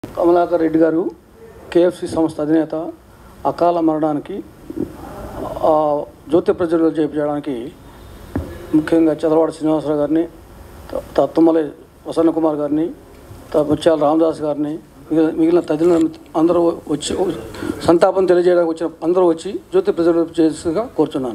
కమలాకర్ రెడ్డి గారు కేఎఫ్సి సంస్థ అధినేత అకాల మరణానికి ఆ, జ్యోతి ప్రజలు చేయించడానికి ముఖ్యంగా చదలవాడ శ్రీనివాసరావు గారిని త- త- తుమ్మల వసన్న కుమార్ గారిని త- ముత్యాల రామదాస్ గారిని మిగిలిన మిగిలిన తదిన అందరూ వచ్చి సంతాపం తెలియజేయడానికి వచ్చిన అందరూ వచ్చి జ్యోతి ప్రజలు చేసిగా కోరుచున్నాను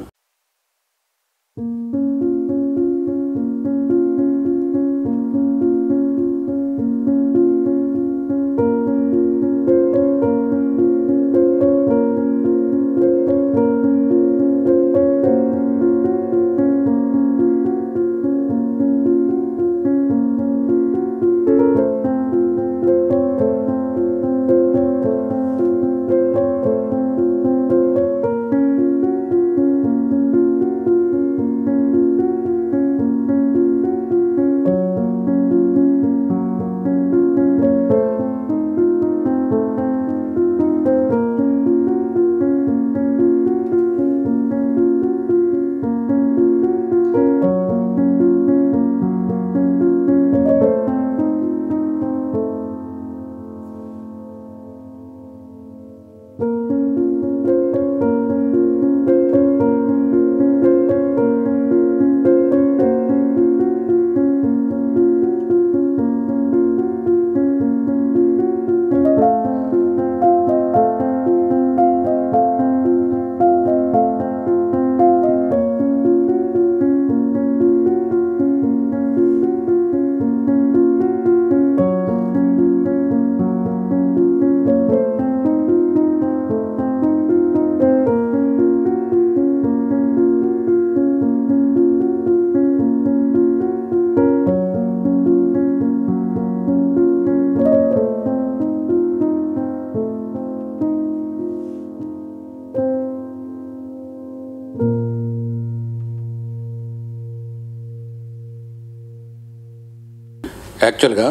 యాక్చువల్గా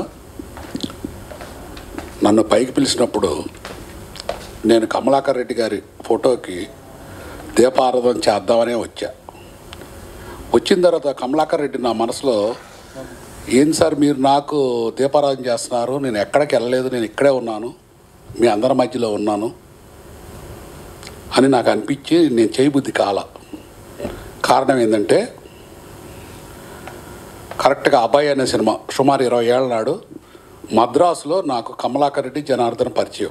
నన్ను పైకి పిలిచినప్పుడు నేను కమలాకర్ రెడ్డి గారి ఫోటోకి దీపారాధన చేద్దామనే వచ్చా వచ్చిన తర్వాత కమలాకర్ రెడ్డి నా మనసులో ఏం సార్ మీరు నాకు దీపారాధన చేస్తున్నారు నేను ఎక్కడికి వెళ్ళలేదు నేను ఇక్కడే ఉన్నాను మీ అందరి మధ్యలో ఉన్నాను అని నాకు అనిపించి నేను చేయబుద్ధి కాల కారణం ఏంటంటే కరెక్ట్గా అబ్బాయి అనే సినిమా సుమారు ఇరవై ఏళ్ళ నాడు మద్రాసులో నాకు కమలాకర్ రెడ్డి జనార్దన్ పరిచయం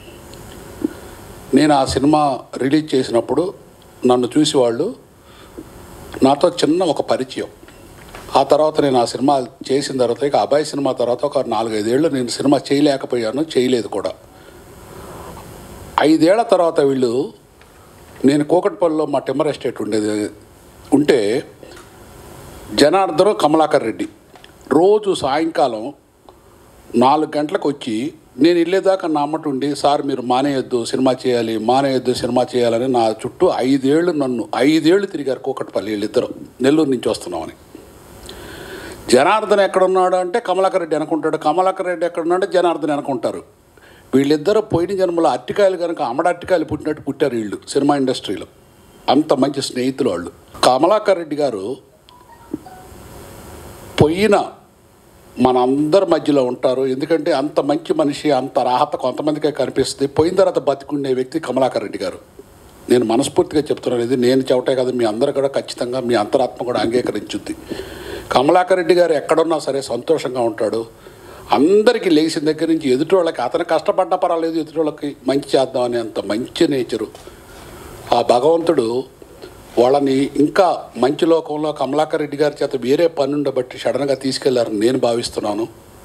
నేను ఆ సినిమా రిలీజ్ చేసినప్పుడు నన్ను చూసి వాళ్ళు నాతో చిన్న ఒక పరిచయం ఆ తర్వాత నేను ఆ సినిమా చేసిన తర్వాత ఇక అబ్బాయి సినిమా తర్వాత ఒక నాలుగైదేళ్ళు నేను సినిమా చేయలేకపోయాను చేయలేదు కూడా ఐదేళ్ల తర్వాత వీళ్ళు నేను కోకట్పల్లిలో మా టిమ్మర్ ఎస్టేట్ ఉండేది ఉంటే జనార్దన్ కమలాకర్ రెడ్డి రోజు సాయంకాలం నాలుగు గంటలకు వచ్చి నేను వెళ్ళేదాకా నా అమ్మట ఉండి సార్ మీరు మానేయొద్దు సినిమా చేయాలి మానేయొద్దు సినిమా చేయాలని నా చుట్టూ ఐదేళ్ళు నన్ను ఐదేళ్ళు తిరిగారు కోకట్పల్లి వీళ్ళిద్దరు నెల్లూరు నుంచి వస్తున్నామని జనార్దన్ ఎక్కడున్నాడు అంటే కమలాకర్ రెడ్డి అనుకుంటాడు కమలాకర్ రెడ్డి ఎక్కడున్నాడు జనార్దన్ అనుకుంటారు వీళ్ళిద్దరూ పోయిన జన్మలో అట్టికాయలు కనుక అమ్మడ అట్టికాయలు పుట్టినట్టు పుట్టారు వీళ్ళు సినిమా ఇండస్ట్రీలో అంత మంచి స్నేహితులు వాళ్ళు కమలాకర్ రెడ్డి గారు పోయిన మనందరి మధ్యలో ఉంటారు ఎందుకంటే అంత మంచి మనిషి అంత రాహత కొంతమందికే కనిపిస్తుంది పోయిన తర్వాత బతికుండే వ్యక్తి కమలాకర్ రెడ్డి గారు నేను మనస్ఫూర్తిగా చెప్తున్నాను ఇది నేను చెవటే కదా మీ అందరూ కూడా ఖచ్చితంగా మీ అంతరాత్మ కూడా అంగీకరించుద్ది కమలాకర్ రెడ్డి గారు ఎక్కడున్నా సరే సంతోషంగా ఉంటాడు అందరికీ లేచిన దగ్గర నుంచి ఎదుటోళ్ళకి అతను కష్టపడ్డా పర్వాలేదు ఎదుటోళ్ళకి మంచి చేద్దామని అంత మంచి నేచరు ఆ భగవంతుడు వాళ్ళని ఇంకా మంచి లోకంలో కమలాకర్ రెడ్డి గారి చేత వేరే పని ఉండబట్టి సడన్గా తీసుకెళ్లారని నేను భావిస్తున్నాను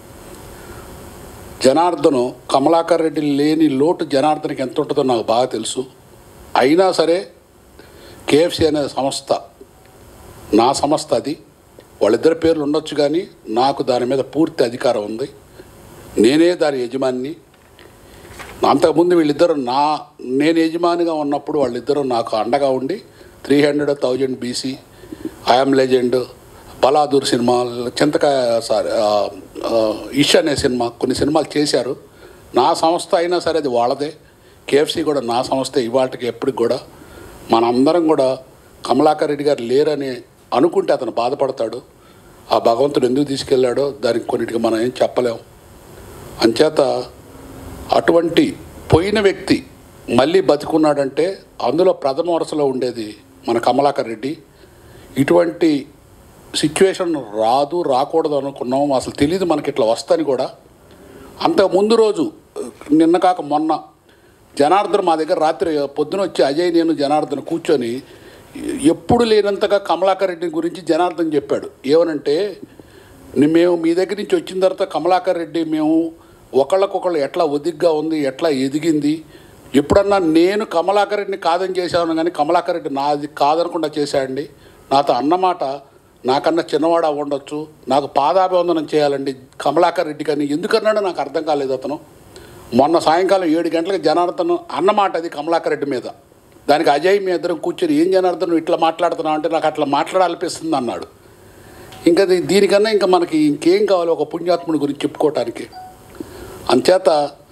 జనార్దను కమలాకర్ రెడ్డి లేని లోటు జనార్దన్కి ఎంత ఉంటుందో నాకు బాగా తెలుసు అయినా సరే కేఎఫ్సి అనే సంస్థ నా సంస్థ అది వాళ్ళిద్దరి పేర్లు ఉండొచ్చు కానీ నాకు దాని మీద పూర్తి అధికారం ఉంది నేనే దాని యజమాని అంతకుముందు వీళ్ళిద్దరు నా నేను యజమానిగా ఉన్నప్పుడు వాళ్ళిద్దరూ నాకు అండగా ఉండి three hundred thousand BC I'm legend Baladoor cinema చింతకాయ సారీ ఇష్ అనే సినిమా కొన్ని సినిమాలు చేశారు నా సంస్థ అయినా సరే అది వాళ్ళదే కేఎఫ్సి కూడా నా సంస్థ ఇవాళకి ఎప్పటికి కూడా మనందరం కూడా కమలాకర్ రెడ్డి గారు లేరని అనుకుంటే అతను బాధపడతాడు ఆ భగవంతుడు ఎందుకు తీసుకెళ్ళాడో దానికి కొన్నిటికి మనం ఏం చెప్పలేం అంచేత అటువంటి పోయిన వ్యక్తి మళ్ళీ బతికున్నాడంటే అందులో ప్రథమ వరుసలో ఉండేది మన కమలాకర్ రెడ్డి ఇటువంటి సిచ్యువేషన్ రాదు రాకూడదు అనుకున్నాం అసలు తెలియదు మనకి ఇట్లా వస్తని కూడా అంత ముందు రోజు నిన్న కాక మొన్న జనార్దన్ మా దగ్గర రాత్రి పొద్దున వచ్చి అజయ్ నేను జనార్దన్ కూర్చొని ఎప్పుడు లేనంతగా కమలాకర్ రెడ్డి గురించి జనార్దన్ చెప్పాడు ఏమనంటే ని- మేము మీ దగ్గర నుంచి వచ్చిన తర్వాత కమలాకర్ రెడ్డి మేము ఒకళ్ళకొకళ్ళు ఎట్లా ఒదిగ్గా ఉంది ఎట్లా ఎదిగింది ఎప్పుడన్నా నేను కమలాకర్ రెడ్డిని కాదని చేశాను కానీ కమలాకర్ రెడ్డి నాది కాదనకుండా చేశాడండి నాతో అన్నమాట నాకన్నా చిన్నవాడు అవ్వ ఉండొచ్చు నాకు పాదాభివందనం చేయాలండి కమలాకర్ రెడ్డి కానీ ఎందుకన్నాడో నాకు అర్థం కాలేదు అతను మొన్న సాయంకాలం ఏడు గంటలకు జనార్దన్ అన్నమాట అది కమలాకర్ రెడ్డి మీద దానికి అజయ్ మీ ఇద్దరం కూర్చొని ఏం జనార్దన్ నువ్వు ఇట్లా మాట్లాడుతున్నావు అంటే నాకు అట్లా మాట్లాడాలనిపిస్తుంది అన్నాడు ఇంకా దీ- దీనికన్నా ఇంకా మనకి ఇంకేం కావాలి ఒక పుణ్యాత్ముడి గురించి చెప్పుకోవటానికి అంచేత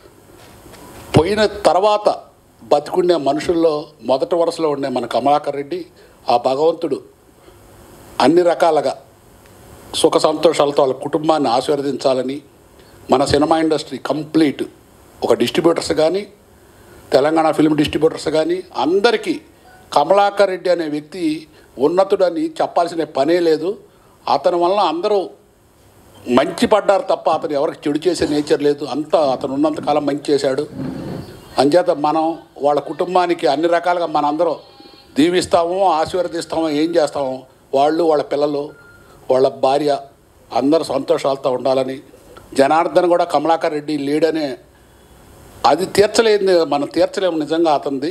పోయిన తర్వాత బతికుండే మనుషుల్లో మొదటి వరుసలో ఉండే మన కమలాకర్ రెడ్డి ఆ భగవంతుడు అన్ని రకాలుగా సుఖ సంతోషాలతో వాళ్ళ కుటుంబాన్ని ఆశీర్వదించాలని మన సినిమా ఇండస్ట్రీ కంప్లీట్ ఒక డిస్ట్రిబ్యూటర్స్ కానీ తెలంగాణ ఫిల్మ్ డిస్ట్రిబ్యూటర్స్ కానీ అందరికీ కమలాకర్ రెడ్డి అనే వ్యక్తి ఉన్నతుడని చెప్పాల్సిన పనే లేదు అతని వలన అందరూ మంచి పడ్డారు తప్ప అతను ఎవరికి చెడు చేసే నేచర్ లేదు అంతా అతను ఉన్నంతకాలం మంచి చేశాడు అంచేత మనం వాళ్ళ కుటుంబానికి అన్ని రకాలుగా మనందరం దీవిస్తామో ఆశీర్వదిస్తామో ఏం చేస్తామో వాళ్ళు వాళ్ళ పిల్లలు వాళ్ళ భార్య అందరూ సంతోషాలతో ఉండాలని జనార్దన్ కూడా కమలాకర్ రెడ్డి లేడనే అది తీర్చలేదు మనం తీర్చలేము నిజంగా అతనిది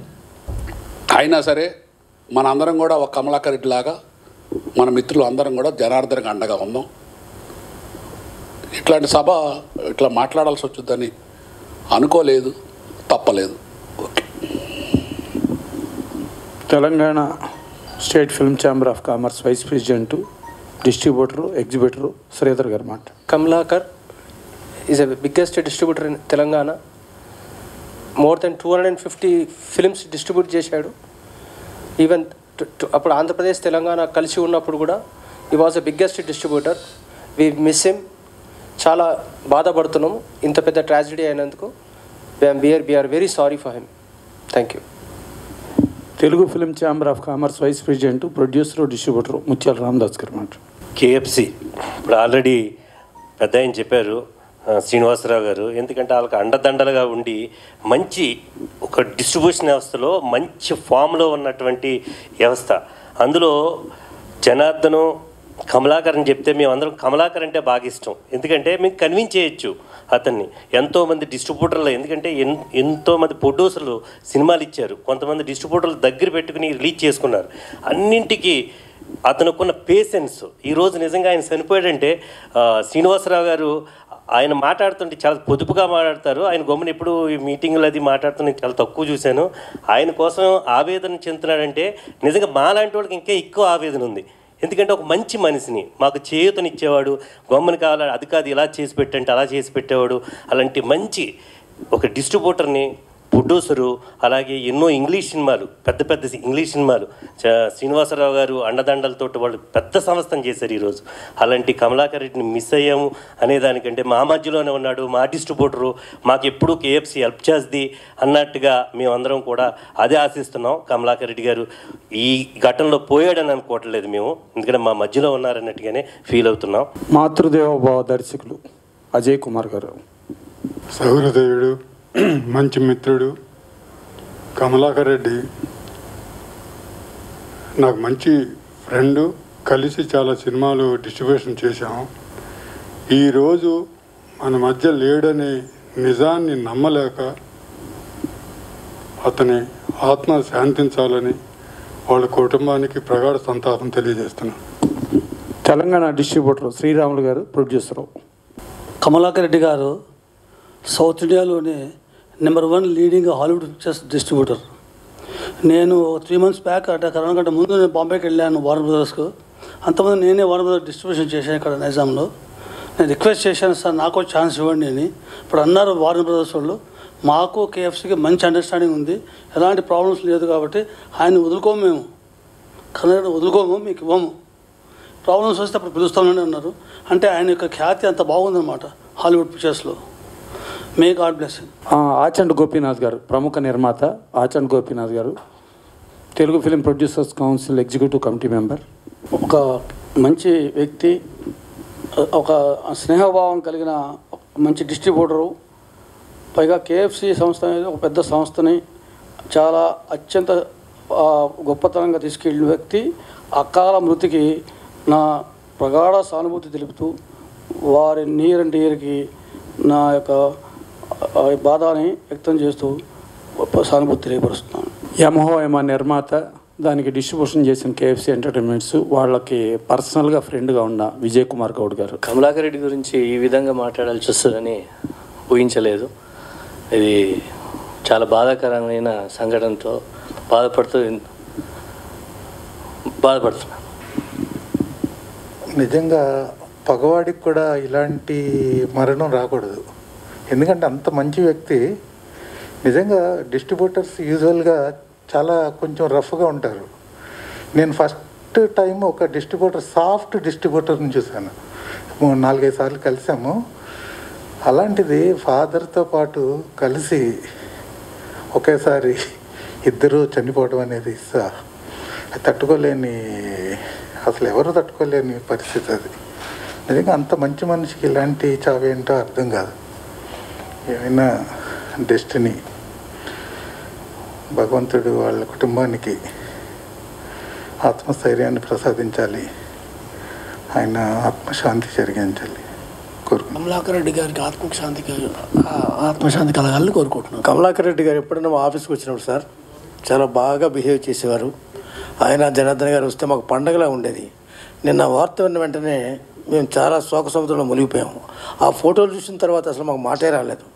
అయినా సరే మన అందరం కూడా ఒక కమలాకర్ రెడ్డి లాగా మన మిత్రులు అందరం కూడా జనార్దన్కి అండగా ఉందాం ఇట్లాంటి సభ ఇట్లా మాట్లాడాల్సి వచ్చిందని అనుకోలేదు తప్పలేదు okay Telangana state film chamber of commerce vice president distributor exhibitor Sridhar garu మాట Kamalakar is a biggest distributor in Telangana more than two hundred and fifty films distribute చేశాడు ఈవెన్ అప్పుడు ఆంధ్రప్రదేశ్ తెలంగాణ కలిసి ఉన్నప్పుడు కూడా he was a biggest distributor we miss him చాలా బాధపడుతున్నాము ఇంత పెద్ద ట్రాజిడీ అయినందుకు BR BR very sorry for him thank you Telugu film chamber of commerce vice president producer distributor Muthyala Ramadas గారు మాట కేఎఫ్సి ఇప్పుడు ఆల్రెడీ పెద్ద ఆయన చెప్పారు ఆ, శ్రీనివాసరావు గారు ఎందుకంటే వాళ్ళకి అండదండలుగా ఉండి మంచి ఒక డిస్ట్రిబ్యూషన్ వ్యవస్థలో మంచి ఫామ్లో ఉన్నటువంటి వ్యవస్థ అందులో జనార్దను కమలాకర్ అని చెప్తే మేమందరం కమలాకర్ అంటే బాగా ఇష్టం ఎందుకంటే మేము కన్విన్స్ చేయొచ్చు అతన్ని ఎంతోమంది డిస్ట్రిబ్యూటర్లు ఎందుకంటే ఎన్ ఎంతోమంది ప్రొడ్యూసర్లు సినిమాలు ఇచ్చారు కొంతమంది డిస్ట్రిబ్యూటర్లు దగ్గర పెట్టుకుని రిలీజ్ చేసుకున్నారు అన్నింటికి అతనుకున్న పేషెన్స్ ఈరోజు నిజంగా ఆయన చనిపోయాడంటే ఆ, శ్రీనివాసరావు గారు ఆయన మాట్లాడుతుంటే చాలా పొదుపుగా మాట్లాడతారు ఆయన గమ్మున ఎప్పుడు ఈ మీటింగ్లు అది మాట్లాడుతున్న నేను చాలా తక్కువ చూశాను ఆయన కోసం ఆవేదన చెందుతున్నాడంటే నిజంగా మాలాంటి వాళ్ళకి ఇంకా ఎక్కువ ఆవేదన ఉంది ఎందుకంటే ఒక మంచి మనిషిని మాకు చేయూతనిచ్చేవాడు గమ్మున కావాలి అది కాదు ఇలా చేసి పెట్టంటే అలా చేసి పెట్టేవాడు అలాంటి మంచి ఒక డిస్ట్రిబ్యూటర్ని ప్రొడ్యూసరు అలాగే ఎన్నో ఇంగ్లీష్ సినిమాలు పెద్ద పెద్ద ఇంగ్లీష్ సినిమాలు చ- శ్రీనివాసరావు గారు అండదండలతో వాళ్ళు పెద్ద సంస్థను చేశారు ఈరోజు అలాంటి కమలాకర్ రెడ్డిని మిస్ అయ్యాము అనే దానికంటే మా మధ్యలోనే ఉన్నాడు మా డిస్ట్రిబ్యూటరు మాకు ఎప్పుడూ కేఎఫ్సి హెల్ప్ చేస్తుంది అన్నట్టుగా మేమందరం కూడా అదే ఆశిస్తున్నాం కమలాకర్ రెడ్డి గారు ఈ ఘటనలో పోయాడని అనుకోవట్లేదు మేము ఎందుకంటే మా మధ్యలో ఉన్నారన్నట్టుగానే ఫీల్ అవుతున్నాం మాతృదేవోభావ దర్శకులు అజయ్ కుమార్ గారు సహృదయుడు మంచి మిత్రుడు కమలాకర్ రెడ్డి నాకు మంచి ఫ్రెండు కలిసి చాలా సినిమాలు డిస్ట్రిబ్యూషన్ చేశాము ఈరోజు మన మధ్య లేడనే నిజాన్ని నమ్మలేక అతని ఆత్మ శాంతించాలని వాళ్ళ కుటుంబానికి ప్రగాఢ సంతాపం తెలియజేస్తున్నాను తెలంగాణ డిస్ట్రిబ్యూటర్ శ్రీరాములు గారు ప్రొడ్యూసరు కమలాకర్ రెడ్డి గారు సౌత్ ఇండియాలోనే number one leading Hollywood pictures distributor నేను త్రీ మంత్స్ బ్యాక్ అంటే కరోనా కంటే ముందు నేను బాంబేకి వెళ్ళాను వార్నర్ బ్రదర్స్కు అంతమంది నేనే వార్నర్ బ్రదర్స్ డిస్ట్రిబ్యూషన్ చేశాను ఇక్కడ నైజాంలో నేను రిక్వెస్ట్ చేశాను సార్ నాకు ఒక ఛాన్స్ ఇవ్వండి అని ఇప్పుడు అన్నారు వార్నర్ బ్రదర్స్ వాళ్ళు మాకు కేఎఫ్సీకి మంచి అండర్స్టాండింగ్ ఉంది ఎలాంటి ప్రాబ్లమ్స్ లేదు కాబట్టి ఆయన వదులుకోము మేము కన్నడ వదులుకోము మీకు ఇవ్వము ప్రాబ్లమ్స్ వస్తే అప్పుడు పిలుస్తామని అన్నారు అంటే ఆయన యొక్క ఖ్యాతి అంత బాగుందన్నమాట హాలీవుడ్ పిక్చర్స్లో మే గాడ్ బ్లెస్ ఆ, ఆచండ్ గోపీనాథ్ గారు ప్రముఖ నిర్మాత Achand Gopinath garu Telugu film producers council executive committee member ఒక మంచి వ్యక్తి ఒక స్నేహభావం కలిగిన ఒక మంచి డిస్ట్రిబ్యూటరు పైగా కేఎఫ్సి సంస్థ అనేది ఒక పెద్ద సంస్థని చాలా అత్యంత ఆ, గొప్పతనంగా తీసుకెళ్ళిన వ్యక్తి అకాల మృతికి నా ప్రగాఢ సానుభూతి తెలుపుతూ వారి నీరంటి నీరుకి నా యొక్క ఆ, బాధని వ్యక్తం చేస్తూ సానుభూతి తెలియపరుస్తున్నాను యమహో యమ నిర్మాత దానికి డిస్ట్రిబ్యూషన్ చేసిన కేఎఫ్సి ఎంటర్టైన్మెంట్స్ వాళ్ళకి పర్సనల్గా ఫ్రెండ్గా ఉన్న విజయ్ కుమార్ గౌడ్ గారు కమలాకర్ రెడ్డి గురించి ఈ విధంగా మాట్లాడాల్సి వస్తుందని ఊహించలేదు ఇది చాలా బాధాకరమైన సంఘటనతో బాధపడుతూ బాధపడుతున్నాను నిజంగా పగవాడికి కూడా ఇలాంటి మరణం రాకూడదు ఎందుకంటే అంత మంచి వ్యక్తి నిజంగా డిస్ట్రిబ్యూటర్స్ యూజువల్గా చాలా కొంచెం రఫ్గా ఉంటారు నేను ఫస్ట్ టైం ఒక డిస్ట్రిబ్యూటర్ సాఫ్ట్ డిస్ట్రిబ్యూటర్ని చూశాను మూడు నాలుగైదు సార్లు కలిసాము అలాంటిది ఫాదర్తో పాటు కలిసి ఒకేసారి ఇద్దరు చనిపోవడం అనేది స- తట్టుకోలేని అసలు ఎవరు తట్టుకోలేని పరిస్థితి అది నిజంగా అంత మంచి మనిషికి ఇలాంటి చావేంటో అర్థం కాదు ఏమైనా డెస్టినీ భగవంతుడు వాళ్ళ కుటుంబానికి ఆత్మస్థైర్యాన్ని ప్రసాదించాలి ఆయన ఆత్మశాంతి జరిగించాలి కోరుకుంటున్నాను కమలాకర్ రెడ్డి గారికి ఆత్మకు శాంతి కల- ఆ- ఆత్మశాంతి కలగాలని కోరుకుంటున్నాను కమలాకర్ రెడ్డి గారు ఎప్పుడైనా మా ఆఫీస్కి వచ్చినప్పుడు సార్ చాలా బాగా బిహేవ్ చేసేవారు ఆయన జనార్దన్ గారు వస్తే మాకు పండగలా ఉండేది నిన్న వార్త విన్న వెంటనే మేము చాలా శోక సముద్రంలో మునిగిపోయాము ఆ ఫోటోలు చూసిన తర్వాత అసలు మాకు మాటే రాలేదు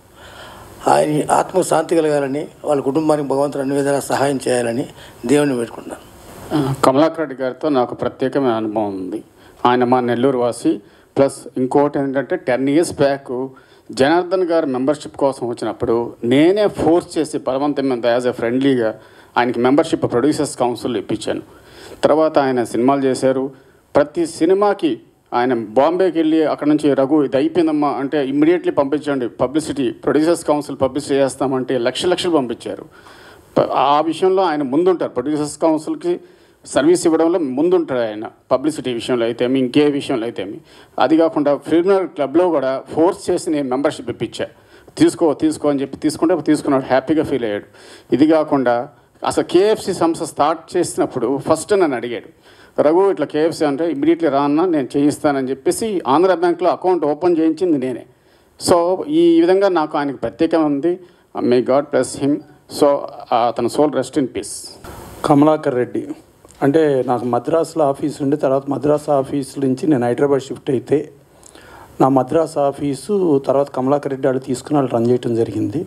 ఆయన ఆత్మకు శాంతి కలగాలని వాళ్ళ కుటుంబానికి భగవంతుడు అన్ని విధాలా సహాయం చేయాలని దేవుని పెట్టుకుంటున్నాను కమలాకర్ రెడ్డి గారితో నాకు ప్రత్యేకమైన అనుభవం ఉంది ఆయన మా నెల్లూరు వాసి ప్లస్ ఇంకోటి ఏంటంటే టెన్ ఇయర్స్ బ్యాక్ జనార్దన్ గారు మెంబర్షిప్ కోసం వచ్చినప్పుడు నేనే ఫోర్స్ చేసి బలవంతం మీద యాజ్ ఎ ఫ్రెండ్లీగా ఆయనకి మెంబర్షిప్ ప్రొడ్యూసర్స్ కౌన్సిల్ ఇప్పించాను తర్వాత ఆయన సినిమాలు చేశారు ప్రతి సినిమాకి ఆయన బాంబేకి వెళ్ళి అక్కడ నుంచి రఘు ఇది అయిపోయిందమ్మా అంటే ఇమ్మీడియట్లీ పంపించండి పబ్లిసిటీ ప్రొడ్యూసర్స్ కౌన్సిల్ పబ్లిసిటీ చేస్తామంటే లక్ష లక్షలు పంపించారు ప- ఆ విషయంలో ఆయన ముందుంటారు ప్రొడ్యూసర్స్ కౌన్సిల్కి సర్వీస్ ఇవ్వడంలో ముందుంటారు ఆయన పబ్లిసిటీ విషయంలో అయితేమి ఇంకే విషయంలో అయితేమి అది కాకుండా ఫిల్మర్ క్లబ్లో కూడా ఫోర్స్ చేసి నేను మెంబర్షిప్ ఇప్పించా తీసుకో తీసుకో అని చెప్పి తీసుకుంటే తీసుకున్నాడు హ్యాపీగా ఫీల్ అయ్యాడు ఇది కాకుండా అసలు కేఎఫ్సి సంస్థ స్టార్ట్ చేసినప్పుడు ఫస్ట్ నన్ను అడిగాడు రఘు ఇట్లా కేఎఫ్సి అంటే ఇమీడియట్లీ రాన్నా నేను చేయిస్తానని చెప్పేసి ఆంధ్ర బ్యాంక్లో అకౌంట్ ఓపెన్ చేయించింది నేనే సో ఈ విధంగా నాకు ఆయనకు ప్రత్యేకం ఉంది may God bless him so అతను soul rest in peace Kamalakar Reddy అంటే నాకు మద్రాసులో ఆఫీస్ ఉండి తర్వాత మద్రాసు ఆఫీస్ నుంచి నేను హైదరాబాద్ షిఫ్ట్ అయితే నా మద్రాసు ఆఫీసు తర్వాత కమలాకర్ రెడ్డి వాళ్ళు తీసుకుని వాళ్ళు రన్ చేయటం జరిగింది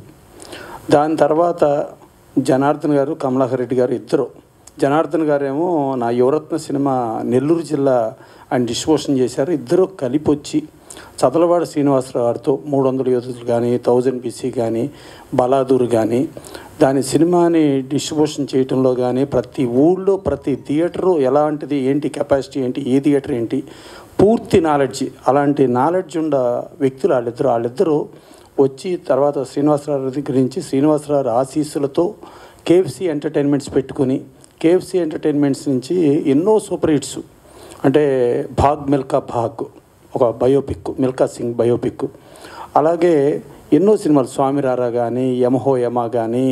దాని తర్వాత జనార్దన్ గారు కమలాకర్ రెడ్డి గారు ఇద్దరు జనార్దన్ గారేమో నా యువరత్న సినిమా నెల్లూరు జిల్లా ఆయన డిస్ట్రిబ్యూషన్ చేశారు ఇద్దరు కలిపి వచ్చి చదలవాడ శ్రీనివాసరావు గారితో మూడు వందల యోధులు కానీ థౌజండ్ బీసీ కానీ బలాదూర్ కానీ దాని సినిమాని డిస్ట్రిబ్యూషన్ చేయటంలో కానీ ప్రతి ఊళ్ళో ప్రతి థియేటరు ఎలాంటిది ఏంటి కెపాసిటీ ఏంటి ఏ థియేటర్ ఏంటి పూర్తి నాలెడ్జ్ అలాంటి నాలెడ్జ్ ఉన్న వ్యక్తులు వాళ్ళిద్దరు వాళ్ళిద్దరూ వచ్చి తర్వాత శ్రీనివాసరావు దగ్గర నుంచి శ్రీనివాసరావు ఆశీస్సులతో కేఎఫ్సి ఎంటర్టైన్మెంట్స్ పెట్టుకుని కేఎఫ్సి ఎంటర్టైన్మెంట్స్ నుంచి ఎన్నో సూపర్ హిట్స్ అంటే భాగ్ మిల్కా భాగ్ ఒక బయోపిక్ మిల్కా సింగ్ బయోపిక్ అలాగే ఎన్నో సినిమాలు స్వామిరారా కానీ యమహో యమ కానీ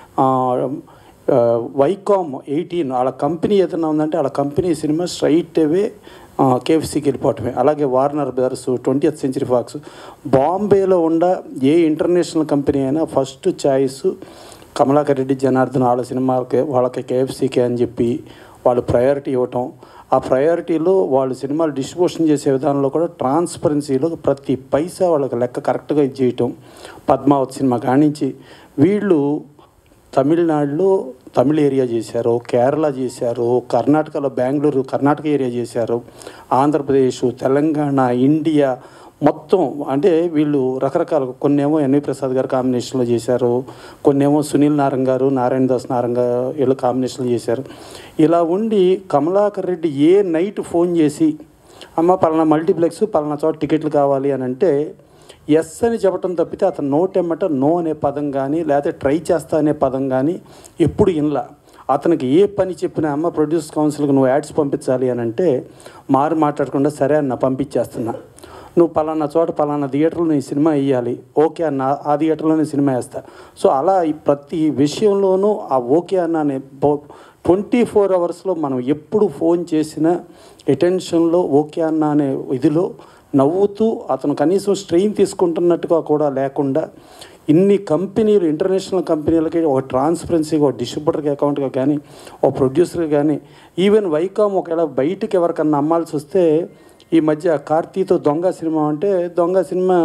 వైకామ్ ఎయిటీన్ వాళ్ళ కంపెనీ ఏదైనా ఉందంటే వాళ్ళ కంపెనీ సినిమా స్ట్రైట్ అవే కేఎఫ్సీకి వెళ్ళిపోవటమే అలాగే Warner Brothers twenty century Fox బాంబేలో ఉన్న ఏ ఇంటర్నేషనల్ కంపెనీ అయినా ఫస్ట్ చాయిస్ కమలాకర్ రెడ్డి జనార్దన్ వాళ్ళ సినిమాలకి వాళ్ళకి కేఎఫ్సీకే అని చెప్పి వాళ్ళు ప్రయారిటీ ఇవ్వటం ఆ ప్రయారిటీలో వాళ్ళు సినిమాలు డిస్ట్రిబ్యూషన్ చేసే విధానంలో కూడా ట్రాన్స్పరెన్సీలో ప్రతి పైసా వాళ్ళకి లెక్క కరెక్ట్గా ఇది చేయటం పద్మావతి సినిమా కానించి వీళ్ళు తమిళనాడులో తమిళ ఏరియా చేశారు కేరళ చేశారు కర్ణాటకలో బెంగళూరు కర్ణాటక ఏరియా చేశారు ఆంధ్రప్రదేశ్ తెలంగాణ ఇండియా మొత్తం అంటే వీళ్ళు రకరకాల కొన్నేమో ఎన్వి ప్రసాద్ గారు కాంబినేషన్లో చేశారు కొన్నేమో సునీల్ నారంగ్ గారు నారాయణ దాస్ నారంగ్ గారు వీళ్ళు కాంబినేషన్లో చేశారు ఇలా ఉండి కమలాకర్ రెడ్డి ఏ నైట్ ఫోన్ చేసి అమ్మ పలానా మల్టీప్లెక్స్ పలానా చోట టికెట్లు కావాలి అని అంటే ఎస్ అని చెప్పడం తప్పితే అతను నోటెమ్మట నో అనే పదం కానీ లేకపోతే ట్రై చేస్తా అనే పదం కానీ ఎప్పుడు ఇన్లా అతనికి ఏ పని చెప్పినా అమ్మ ప్రొడ్యూస్ కౌన్సిల్కి నువ్వు యాడ్స్ పంపించాలి అని అంటే మారు మాట్లాడకుండా సరే అన్న పంపించేస్తున్నా నువ్వు పలానా చోట పలానా థియేటర్లో నీ సినిమా వేయాలి ఓకే అన్న ఆ థియేటర్లో నేను సినిమా వేస్తా సో అలా ఈ ప్రతి విషయంలోనూ ఆ ఓకే అన్న అనే ట్వంటీ ఫోర్ అవర్స్లో మనం ఎప్పుడు ఫోన్ చేసినా అటెన్షన్లో ఓకే అన్న అనే ఇదిలో నవ్వుతూ అతను కనీసం స్ట్రెయిన్ తీసుకుంటున్నట్టుగా కూడా లేకుండా ఇన్ని కంపెనీలు ఇంటర్నేషనల్ కంపెనీలకి ఒక ట్రాన్స్పరెన్సీగా ఒక డిస్ట్రిబ్యూటర్కి అకౌంట్గా కానీ ఒక ప్రొడ్యూసర్గా కానీ ఈవెన్ వైకామ్ ఒకవేళ బయటికి ఎవరికన్నా అమ్మాల్సి వస్తే ఈ మధ్య కార్తీతో దొంగ సినిమా అంటే దొంగ సినిమా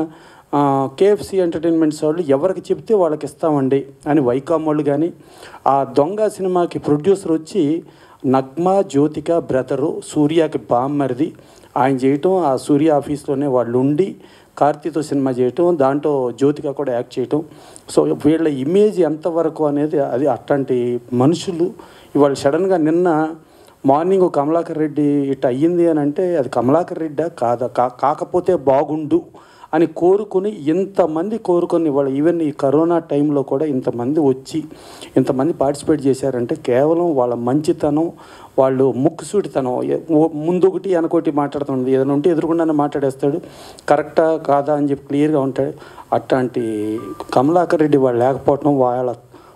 కేఎఫ్సి ఎంటర్టైన్మెంట్స్ వాళ్ళు ఎవరికి చెప్తే వాళ్ళకి ఇస్తామండి అని వైకామ్ వాళ్ళు కానీ ఆ దొంగ సినిమాకి ప్రొడ్యూసర్ వచ్చి నగ్మా జ్యోతిక బ్రదరు సూర్యకి బామ్మరిది ఆయన చేయటం ఆ సూర్య ఆఫీస్లోనే వాళ్ళు ఉండి కార్తీతో సినిమా చేయటం దాంట్లో జ్యోతిక కూడా యాక్ట్ చేయటం సో వీళ్ళ ఇమేజ్ ఎంతవరకు అనేది అది అట్లాంటి మనుషులు ఇవాళ సడన్గా నిన్న మార్నింగ్ కమలాకర్ రెడ్డి ఇట్లా అయ్యింది అని అంటే అది కమలాకర్ రెడ్డా కాదా కా కాకపోతే బాగుండు అని కోరుకుని ఇంతమంది కోరుకొని ఇవాళ ఈవెన్ ఈ కరోనా టైంలో కూడా ఇంతమంది వచ్చి ఇంతమంది పార్టిసిపేట్ చేశారంటే కేవలం వాళ్ళ మంచితనం వాళ్ళు ముక్కుసూటితనం ఎ- ఓ- ముందొకటి వెనకొకటి మాట్లాడుతుంది ఏదైనా ఉంటే ఎదురుకుండానే మాట్లాడేస్తాడు కరెక్టా కాదా అని చెప్పి క్లియర్గా ఉంటాడు అట్లాంటి కమలాకర్ రెడ్డి వాళ్ళు లేకపోవటం వాళ్ళ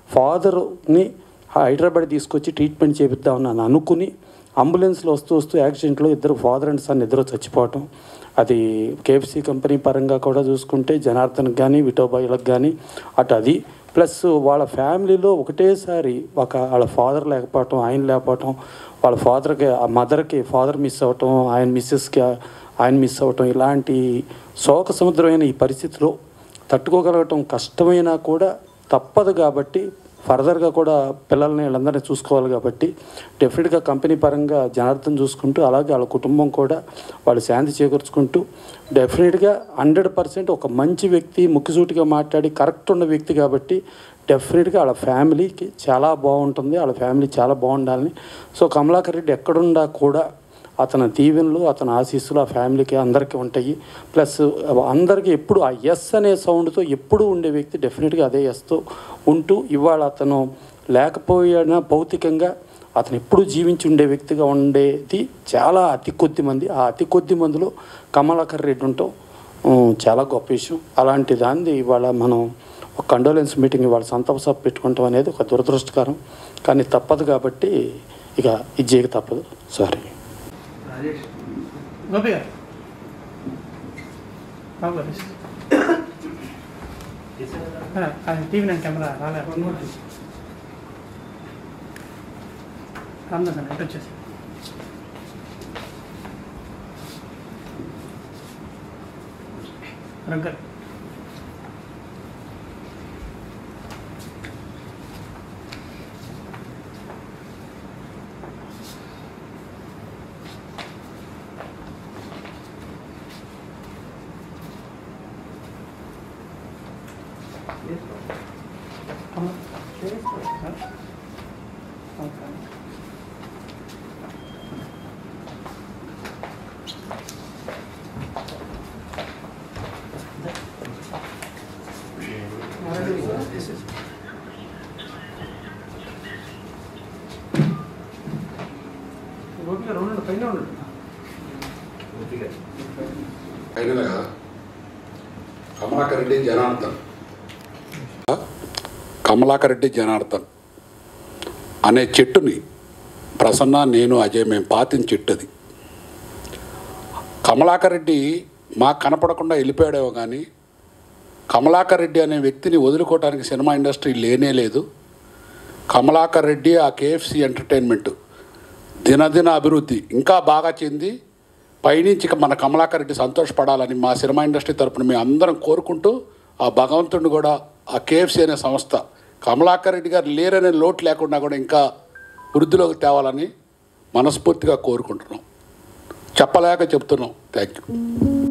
ఫాదర్ని హైదరాబాద్ తీసుకొచ్చి ట్రీట్మెంట్ చేపిద్దామని అని అనుకుని అంబులెన్స్లో వస్తూ వస్తూ యాక్సిడెంట్లో ఇద్దరు ఫాదర్ అండ్ సన్ ఇద్దరు చచ్చిపోవటం అది కేఎఫ్సి కంపెనీ పరంగా కూడా చూసుకుంటే జనార్దన్కి కానీ విఠోబాయిలకు కానీ అటు అది ప్లస్ వాళ్ళ ఫ్యామిలీలో ఒకటేసారి ఒక వాళ్ళ ఫాదర్ లేకపోవటం ఆయన లేకపోవటం వాళ్ళ ఫాదర్కి ఆ మదర్కి ఫాదర్ మిస్ అవ్వటం ఆయన మిస్సెస్కి ఆయన మిస్ అవ్వటం ఇలాంటి శోక సముద్రమైన ఈ పరిస్థితిలో తట్టుకోగలగటం కష్టమైనా కూడా తప్పదు కాబట్టి ఫర్దర్గా కూడా పిల్లల్ని వీళ్ళందరినీ చూసుకోవాలి కాబట్టి డెఫినెట్గా కంపెనీ పరంగా జనార్దన్ చూసుకుంటూ అలాగే వాళ్ళ కుటుంబం కూడా వాళ్ళు శాంతి చేకూర్చుకుంటూ డెఫినెట్గా హండ్రెడ్ పర్సెంట్ ఒక మంచి వ్యక్తి ముక్కుసూటిగా మాట్లాడి కరెక్ట్ ఉన్న వ్యక్తి కాబట్టి డెఫినెట్గా వాళ్ళ ఫ్యామిలీకి చాలా బాగుంటుంది వాళ్ళ ఫ్యామిలీ చాలా బాగుండాలని సో కమలాకర్ రెడ్డి ఎక్కడున్నా కూడా అతని దీవెనలు అతని ఆశీస్సులు ఆ ఫ్యామిలీకి అందరికీ ఉంటాయి ప్లస్ అందరికీ ఎప్పుడు ఆ ఎస్ అనే సౌండ్తో ఎప్పుడు ఉండే వ్యక్తి డెఫినెట్గా అదే ఎస్తో ఉంటూ ఇవాళ అతను లేకపోయినా భౌతికంగా అతను ఎప్పుడు జీవించి ఉండే వ్యక్తిగా ఉండేది చాలా అతి కొద్ది మంది ఆ అతి కొద్ది మందిలో కమలాకర్ రెడ్డి ఉంటాం ఉమ్, చాలా గొప్ప విషయం అలాంటి దాన్ని ఇవాళ మనం ఒక కండోలెన్స్ మీటింగ్ ఇవాళ సంతాప సభ పెట్టుకుంటాం అనేది ఒక దురదృష్టకరం కానీ తప్పదు కాబట్టి ఇక ఇది చేయక తప్పదు సారీ గోపి గారు బాబు గారు ఆ, అది టీవీ నైన్ కెమెరా రాలేదు రామ్దాస్ అన్న ఎటు వచ్చేసి రంగర్ గోపి గారు ఉండండి పైన ఉండండి ఫైనల్గా కమలాకర్ రెడ్డి జనార్దన్ కమలాకర్ రెడ్డి జనార్దన్ అనే చెట్టుని ప్రసన్న నేను అజయ్ మేము పాతిన చెట్టు అది కమలాకర్ రెడ్డి మాకు కనపడకుండా వెళ్ళిపోయాడేమో కానీ కమలాకర్ రెడ్డి అనే వ్యక్తిని వదులుకోవడానికి సినిమా ఇండస్ట్రీ లేనే లేదు కమలాకర్ రెడ్డి ఆ కేఎఫ్సి ఎంటర్టైన్మెంట్ దినదిన అభివృద్ధి ఇంకా బాగా చెంది పైనుంచి ఇక మన కమలాకర్ రెడ్డి సంతోషపడాలని మా సినిమా ఇండస్ట్రీ తరపున మేము అందరం కోరుకుంటూ ఆ భగవంతుడిని కూడా ఆ కేఎఫ్సి అనే సంస్థ కమలాకర్ రెడ్డి గారు లేరనే లోటు లేకుండా కూడా ఇంకా వృద్ధిలోకి తేవాలని మనస్ఫూర్తిగా కోరుకుంటున్నాం చెప్పలేక చెప్తున్నాం థ్యాంక్ యూ